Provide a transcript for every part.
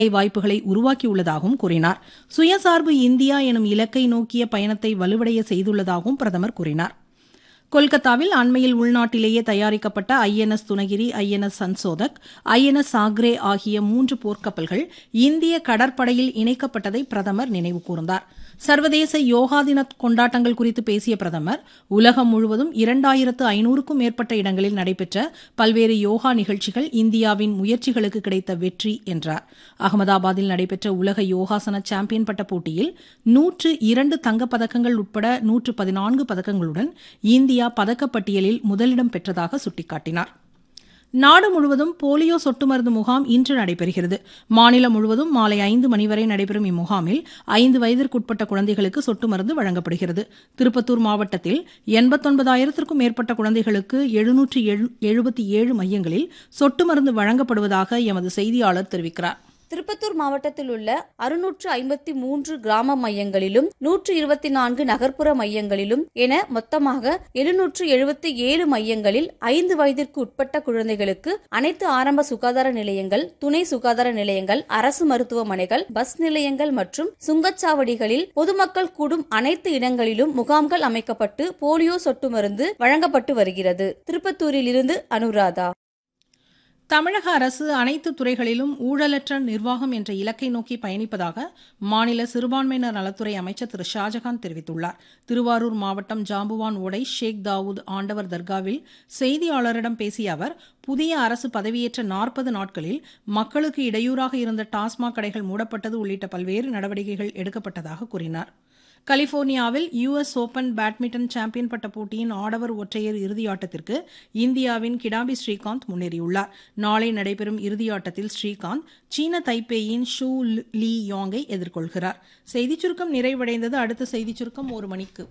வாய்ப்புகளை உருவாக்கியுள்ளதாகவும் கூறினார் சுயசார்பு இந்தியா எனும் இலக்கை நோக்கிய பயணத்தை வலுவடைய செய்துள்ளதாகவும் பிரதமர் கூறினார் கொல்கத்தாவில் அண்மையில் உள்நாட்டிலேயே தயாரிக்கப்பட்ட INS Dunagiri INS Sanshodhak INS சாக்ரே ஆகிய மூன்று போர்க்கப்பல்கள் இந்திய கடற்படையில் இணைக்கப்பட்டதை பிரதமர் நினைவு கூர்ந்தார் சர்வதேச யோகா தின கொண்டாட்டங்கள் குறித்து பேசிய பிரதமர் உலகம் முழுவதும் இரண்டாயிரத்து ஐநூறுக்கும் மேற்பட்ட இடங்களில் நடைபெற்ற பல்வேறு யோகா நிகழ்ச்சிகள் இந்தியாவின் முயற்சிகளுக்கு கிடைத்த வெற்றி என்றார் அகமதாபாத்தில் நடைபெற்ற உலக யோகாசன சாம்பியன் பட்ட போட்டியில் நூற்று இரண்டு தங்கப்பதக்கங்கள் உட்பட நூற்று பதினான்கு பதக்கங்களுடன் இந்தியா பதக்கப்பட்டியலில் முதலிடம் பெற்றதாக சுட்டிக்காட்டினார் நாடு முழுவதும் போலியோ சொட்டு மருந்து முகாம் இன்று நடைபெறுகிறது மாநிலம் முழுவதும் மாலை ஐந்து மணி வரை நடைபெறும் இம்முகாமில் ஐந்து வயதிற்குட்பட்ட குழந்தைகளுக்கு சொட்டு மருந்து வழங்கப்படுகிறது திருப்பத்தூர் மாவட்டத்தில் எண்பத்தொன்பதாயிரத்திற்கும் மேற்பட்ட குழந்தைகளுக்கு எழுநூற்று எழுபத்தி ஏழு மையங்களில் சொட்டு மருந்து வழங்கப்படுவதாக எமது செய்தியாளர் தெரிவிக்கிறார் திருப்பத்தூர் மாவட்டத்தில் உள்ள அறுநூற்று ஐம்பத்தி மூன்று கிராம மையங்களிலும் நூற்று இருபத்தி நான்கு நகர்ப்புற மையங்களிலும் என மொத்தமாக எழுநூற்று எழுபத்தி ஏழு மையங்களில் ஐந்து வயதிற்கு உட்பட்ட குழந்தைகளுக்கு அனைத்து ஆரம்ப சுகாதார நிலையங்கள் துணை சுகாதார நிலையங்கள் அரசு மருத்துவமனைகள் பஸ் நிலையங்கள் மற்றும் சுங்கச்சாவடிகளில் பொதுமக்கள் கூடும் அனைத்து இடங்களிலும் முகாம்கள் அமைக்கப்பட்டு போலியோ சொட்டு மருந்து வழங்கப்பட்டு வருகிறது திருப்பத்தூரில் இருந்து அனுராதா தமிழக அரசு அனைத்து துறைகளிலும் ஊழலற்ற நிர்வாகம் என்ற இலக்கை நோக்கி பயணிப்பதாக மாநில சிறுபான்மையினர் நலத்துறை அமைச்சர் திரு ஷாஜகான் தெரிவித்துள்ளார் திருவாரூர் மாவட்டம் ஜாம்புவான் ஓடை ஷேக் தாவூத் ஆண்டவர் தர்காவில் செய்தியாளரிடம் பேசிய அவர் புதிய அரசு பதவியேற்ற நாற்பது நாட்களில் மக்களுக்கு இடையூறாக இருந்த டாஸ்மாக் கடைகள் மூடப்பட்டது உள்ளிட்ட பல்வேறு நடவடிக்கைகள் எடுக்கப்பட்டதாக கூறினார் கலிபோர்னியாவில் யுஎஸ் ஓபன் பேட்மிண்டன் சாம்பியன் பட்ட போட்டியின் ஆடவர் ஒற்றையர் இறுதியாட்டத்திற்கு இந்தியாவின் கிடாம்பி ஸ்ரீகாந்த் முன்னேறியுள்ளார் நாளை நடைபெறும் இறுதியாட்டத்தில் ஸ்ரீகாந்த் சீன தைப்பேயின் ஷூ லீ யாங்கை எதிர்கொள்கிறார் செய்திச் சுருக்கம் நிறைவடைந்தது அடுத்த செய்திச் சுருக்கம் ஒரு மணிக்கு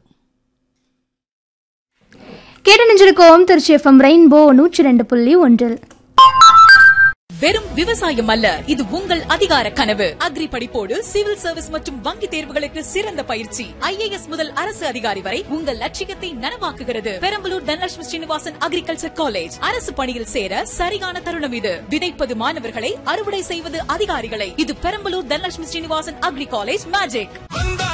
கேட்டு நினைஞ்சிருக்கோம் திருச்சி எஃப்எம் ரெயின்போ நூற்றி ரெண்டு புள்ளி ஒன்றில் வெறும் விவசாயம் அல்ல இது உங்கள் அதிகார கனவு அக்ரி படிப்போடு சிவில் சர்வீஸ் மற்றும் வங்கி தேர்வுகளுக்கு சிறந்த பயிற்சி ஐஏஎஸ் முதல் அரசு அதிகாரி வரை உங்கள் லட்சியத்தை நனவாக்குகிறது பெரம்பலூர் தனலட்சுமி ஸ்ரீனிவாசன் அக்ரிகல்ச்சர் காலேஜ் அரசு பணியில் சேர சரியான தருணம் இது விதைப்பது மாணவர்களை அறுவடை செய்வது அதிகாரிகளை இது Perambalur Dhanalakshmi Srinivasan agri college magic